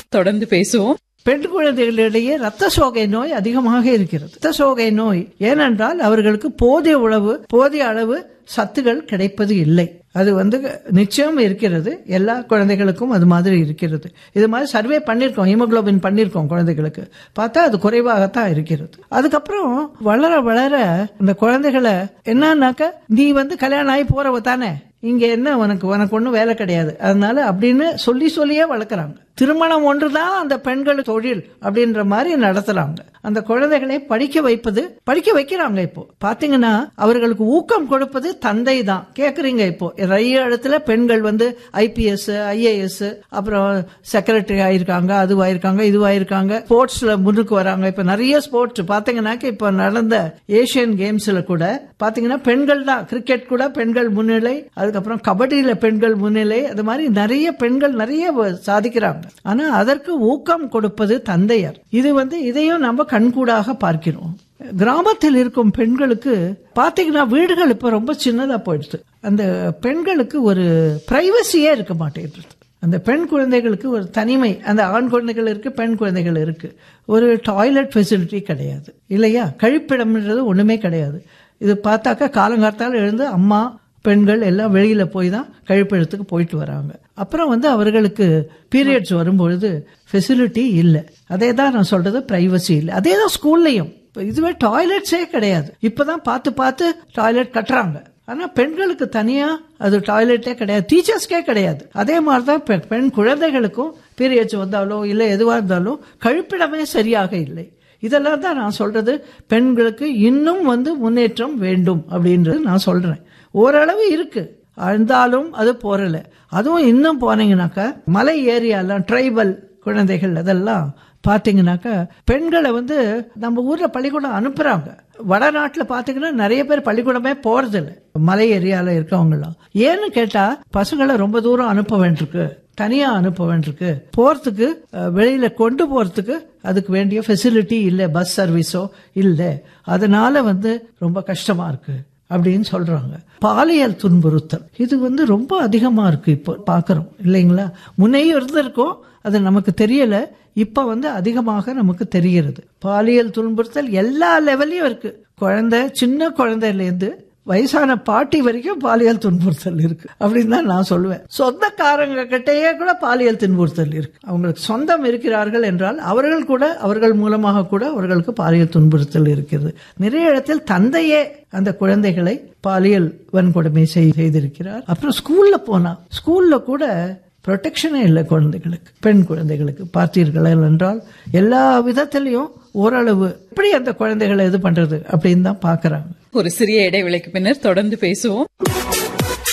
தொடர்ந்து பேசுவோம் பெண் குழந்தைகளிடையே ரத்த சோகை நோய் அதிகமாக இருக்கிறது ரத்த சோகை நோய் ஏனென்றால் அவர்களுக்கு போதிய உணவு போதிய அளவு சத்துகள் கிடைப்பது இல்லை அது வந்து நிச்சயம் இருக்கிறது எல்லா குழந்தைகளுக்கும் அது மாதிரி இருக்கிறது இது மாதிரி சர்வே பண்ணியிருக்கோம் ஹீமோகுளோபின் பண்ணியிருக்கோம் குழந்தைகளுக்கு பார்த்தா அது குறைவாகத்தான் இருக்கிறது அதுக்கப்புறம் வளர வளர இந்த குழந்தைகளை என்னன்னாக்க நீ வந்து கல்யாணம் ஆகி போறவ தானே இங்க என்ன உனக்கு உனக்கு ஒன்றும் வேலை கிடையாது அதனால அப்படின்னு சொல்லி சொல்லியே வளர்க்குறாங்க திருமணம் ஒன்றுதான் அந்த பெண்கள் தொழில் அப்படின்ற மாதிரி நடத்துறாங்க அந்த குழந்தைகளை படிக்க வைப்பது படிக்க வைக்கிறாங்க இப்போ பாத்தீங்கன்னா அவர்களுக்கு ஊக்கம் கொடுப்பது தந்தை தான் கேக்குறீங்க இப்போ நிறைய இடத்துல பெண்கள் வந்து ஐபிஎஸ் ஐஏஎஸ் அப்புறம் செக்ரட்டரி ஆயிருக்காங்க அதுவாயிருக்காங்க இதுவாயிருக்காங்க ஸ்போர்ட்ஸ்ல முன்னுக்கு வராங்க இப்ப நிறைய ஸ்போர்ட்ஸ் பாத்தீங்கன்னாக்க இப்ப நடந்த ஏசியன் கேம்ஸ்ல கூட பாத்தீங்கன்னா பெண்கள் தான் கிரிக்கெட் கூட பெண்கள் முன்னிலை அதுக்கப்புறம் கபடியில பெண்கள் முன்னிலை அது மாதிரி நிறைய பெண்கள் நிறைய வ- சாதிக்கிறாங்க ஆனா அதற்கு ஊக்கம் கொடுப்பது தந்தையர் இது வந்து இதையும் நம்ம கண்கூடாக பார்க்கிறோம் கிராமத்தில் இருக்கும் பெண்களுக்கு பாத்தீங்கன்னா வீடுகள் இப்ப ரொம்ப சின்னதா போயிடுது அந்த பெண்களுக்கு ஒரு பிரைவசியே இருக்க மாட்டேங்குது அந்த பெண் குழந்தைகளுக்கு ஒரு தனிமை அந்த ஆண் குழந்தைகள் இருக்கு பெண் குழந்தைகள் இருக்கு ஒரு டாய்லெட் ஃபெசிலிட்டி கிடையாது இல்லையா கழிப்பிடம்ன்றது ஒண்ணுமே கிடையாது இது பார்த்தாக்கா காலங்காத்தால எழுந்து அம்மா பெண்கள் எல்லாம் வெளியில போய் தான் கழிப்பிடத்துக்கு போயிட்டு வராங்க அப்புறம் வந்து அவர்களுக்கு பீரியட்ஸ் வரும்பொழுது ஃபெசிலிட்டி இல்லை அதே தான் நான் சொல்றது பிரைவசி இல்லை அதே தான் ஸ்கூல்லையும் இப்ப இதுவே டாய்லெட்ஸே கிடையாது இப்பதான் பார்த்து பார்த்து டாய்லெட் கட்டுறாங்க ஆனா பெண்களுக்கு தனியா அது டாய்லெட்டே கிடையாது டீச்சர்ஸ்க்கே கிடையாது அதே மாதிரி தான் பெ- பெண் குழந்தைகளுக்கும் பீரியட்ஸ் வந்தாலோ இல்லை எதுவா இருந்தாலும் கழிப்பிடமே சரியாக இல்லை இதெல்லாம் தான் நான் சொல்றது பெண்களுக்கு இன்னும் வந்து முன்னேற்றம் வேண்டும் அப்படின்றது நான் சொல்றேன் ஓரளவு இருக்கு இருந்தாலும் அது போறல அதுவும் இன்னும் போனீங்கன்னாக்கா மலை ஏரியாலாம் ட்ரைபல் குழந்தைகள் அதெல்லாம் பாத்தீங்கன்னாக்கா பெண்களை வந்து நம்ம ஊர்ல பள்ளிக்கூடம் அனுப்புறாங்க வடநாட்டுல பாத்தீங்கன்னா நிறைய பேர் பள்ளிக்கூடமே போறது இல்ல மலை ஏரியால இருக்கவங்கலாம் ஏன்னு கேட்டா பசங்களை ரொம்ப தூரம் அனுப்ப வேண்டியிருக்கு தனியா அனுப்ப வேண்டியிருக்கு போறதுக்கு அஹ், வெளியில கொண்டு போறதுக்கு அதுக்கு வேண்டிய ஃபெசிலிட்டி இல்ல பஸ் சர்வீஸோ இல்ல அதனால வந்து ரொம்ப கஷ்டமா இருக்கு அப்படின்னு சொல்றாங்க பாலியல் துன்புறுத்தல் இது வந்து ரொம்ப அதிகமா இருக்கு இப்போ பாக்குறோம் இல்லைங்களா முன்னையும் இருந்திருக்கும் அது நமக்கு தெரியல இப்ப வந்து அதிகமாக நமக்கு தெரிகிறது பாலியல் துன்புறுத்தல் எல்லா லெவல்லையும் இருக்கு குழந்தை சின்ன குழந்தையில இருந்து வயசான பாட்டி வரைக்கும் பாலியல் துன்புறுத்தல் இருக்கு அப்படின்னு தான் நான் சொல்லுவேன் சொந்தக்காரங்க கிட்டயே கூட பாலியல் துன்புறுத்தல் இருக்கு அவங்களுக்கு சொந்தம் இருக்கிறார்கள் என்றால் அவர்கள் கூட அவர்கள் மூலமாக கூட அவர்களுக்கு பாலியல் துன்புறுத்தல் இருக்கிறது நிறைய இடத்தில் தந்தையே அந்த குழந்தைகளை பாலியல் வன்கொடுமை செய்- செய்திருக்கிறார் அப்புறம் ஸ்கூல்ல போனா ஸ்கூல்ல கூட ப்ரொடெக்ஷனே இல்லை குழந்தைகளுக்கு பெண் குழந்தைகளுக்கு பார்த்தீர்கள் என்றால் எல்லா விதத்திலையும் ஓரளவு எப்படி அந்த குழந்தைகளை இது பண்றது அப்படின்னு தான் பாக்குறாங்க ஒரு சிறிய இடைவேளைக்கு பின்னர் தொடர்ந்து பேசுவோம்